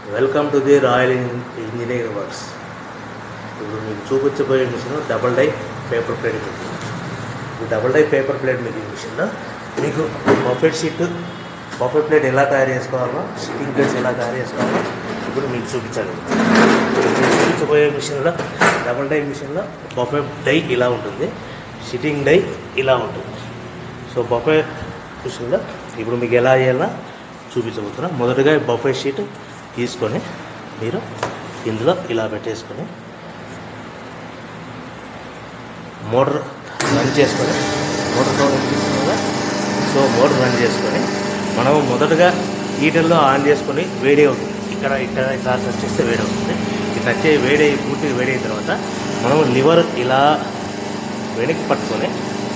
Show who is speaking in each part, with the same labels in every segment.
Speaker 1: Welcome to the royal engineering works ఇప్పుడు మీకు చూపించబోయే machine double die paper plate machine ఈ double die paper plate making మిషన్లో మీకు బఫెట్ షీట్ బఫెట్ ప్లేట్ ఎలా తయారు చేసుకోవాలో షిట్టింగ్ ప్లేట్స్ ఎలా తయారు చేసుకోవాలో ఇప్పుడు మీకు చూపించాలి ఇప్పుడు చూపించబోయే మిషన్లో డబుల్ డై మిషన్లో బఫె డై ఇలా ఉంటుంది షిట్టింగ్ డై ఇలా ఉంటుంది సో బఫే మిషన్లో ఇప్పుడు మీకు ఎలా చేయాలో చూపించబోతున్నా మొదటగా బఫే షీట్ తీసుకొని మీరు ఇందులో ఇలా పెట్టేసుకొని మోటార్ రన్ చేసుకొని మోటార్ పవర్ తీసుకున్నా సో మోటార్ రన్ చేసుకొని మనం మొదటగా హీటర్లో ఆన్ చేసుకొని వేడి అవుతుంది ఇక్కడ ఇక్కడ ఇలా టచ్ చేస్తే వేడి అవుతుంది ఈ టచ్ అయ్యి వేడి అయ్యి పూర్తిగా వేడి అయిన తర్వాత మనం లివర్ ఇలా వెనక్కి పట్టుకొని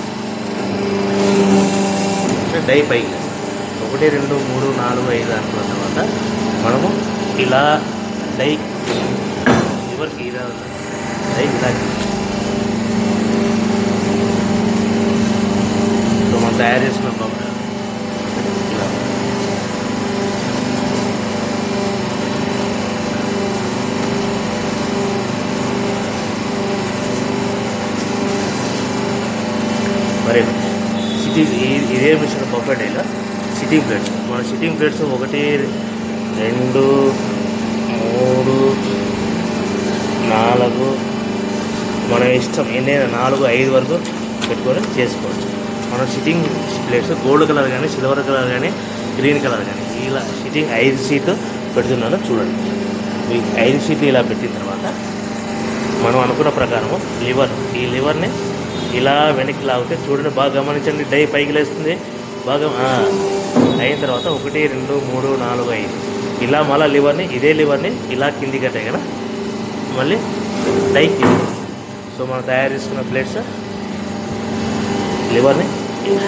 Speaker 1: డై పైకి లేస్తాం. ఒకటి రెండు మూడు నాలుగు ఐదు అనుకున్న తర్వాత మనము ఇలా డై లివర్కి ఇలా డై ఇలా సో మనం తయారు చేసుకున్న బొమ్మ ఇలా మరి సిట్టింగ్ ఈ- ఇదే మిషన్ బఫెట్ ఇలా సిట్టింగ్ ప్లేట్స్ మన సిట్టింగ్ ప్లేట్స్ ఒకటి రెండు మూడు నాలుగు మన ఇష్టం ఎన్ని నాలుగు ఐదు వరకు పెట్టుకొని చేసుకోవచ్చు మనం సిట్టింగ్ ప్లేట్స్ గోల్డ్ కలర్ కానీ సిల్వర్ కలర్ కానీ గ్రీన్ కలర్ కానీ ఇలా సిట్టింగ్ ఐదు సీట్లు పెడుతున్నాను చూడండి ఈ ఐదు సీట్లు ఇలా పెట్టిన తర్వాత మనం అనుకున్న ప్రకారము లివర్ ఈ లివర్ని ఇలా వెనక్కి లాగితే చూడండి బాగా గమనించండి డై పైకి లేస్తుంది బాగా ఆ, అయిన తర్వాత ఒకటి రెండు మూడు నాలుగు ఐదు ఇలా మళ్ళీ లివర్ని ఇదే లివర్ని ఇలా కిందికి కట్టాయి కదా మళ్ళీ డై కింది సో మనం తయారు చేసుకున్న ప్లేట్స్ లివర్ని ఇలా.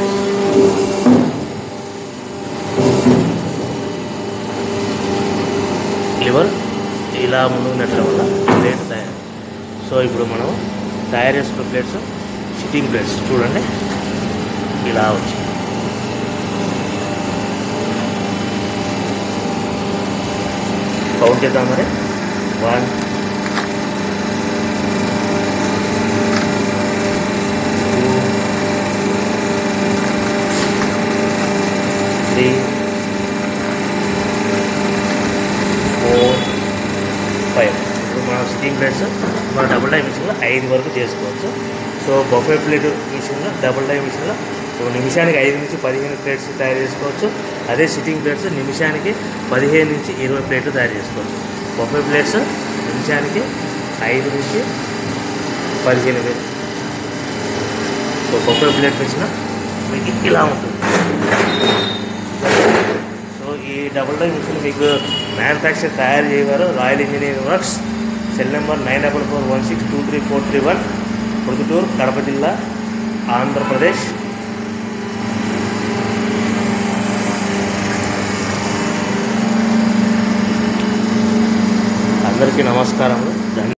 Speaker 1: లివర్ ఇలా ముందుకు నెట్టడం వల్ల ప్లేట్ తయారు సో ఇప్పుడు మనం తయారు చేసుకున్న ప్లేట్స్ సిట్టింగ్ ప్లేట్స్ చూడండి ఇలా వచ్చి కౌంట్ చేద్దాం మరి వన్ త్రీ ఫోర్ ఫైవ్ ఇప్పుడు మన సిట్టింగ్ ప్లేట్స్ మన డబుల్ డై మిషన్లో ఐదు వరకు చేసుకోవచ్చు సో బొఫే ప్లేట్ మిషన్లో డబుల్ డై మిషన్లో సో నిమిషానికి ఐదు నుంచి పదిహేను ప్లేట్స్ తయారు చేసుకోవచ్చు అదే సిట్టింగ్ ప్లేట్స్ నిమిషానికి పదిహేను నుంచి ఇరవై ప్లేట్లు తయారు చేసుకోవచ్చు బొఫే ప్లేట్స్ నిమిషానికి ఐదు నుంచి పదిహేను వేలు సో బొఫే ప్లేట్ మిషన్ మీకు ఇలా ఉంటుంది సో ఈ డబుల్ డై మిషన్ మీకు మ్యానుఫ్యాక్చర్ తయారు చేయవారు royal engineering works cell number nine double four one six two three four three one Proddatur Kadapa జిల్లా ఆంధ్రప్రదేశ్ అందరికీ నమస్కారములు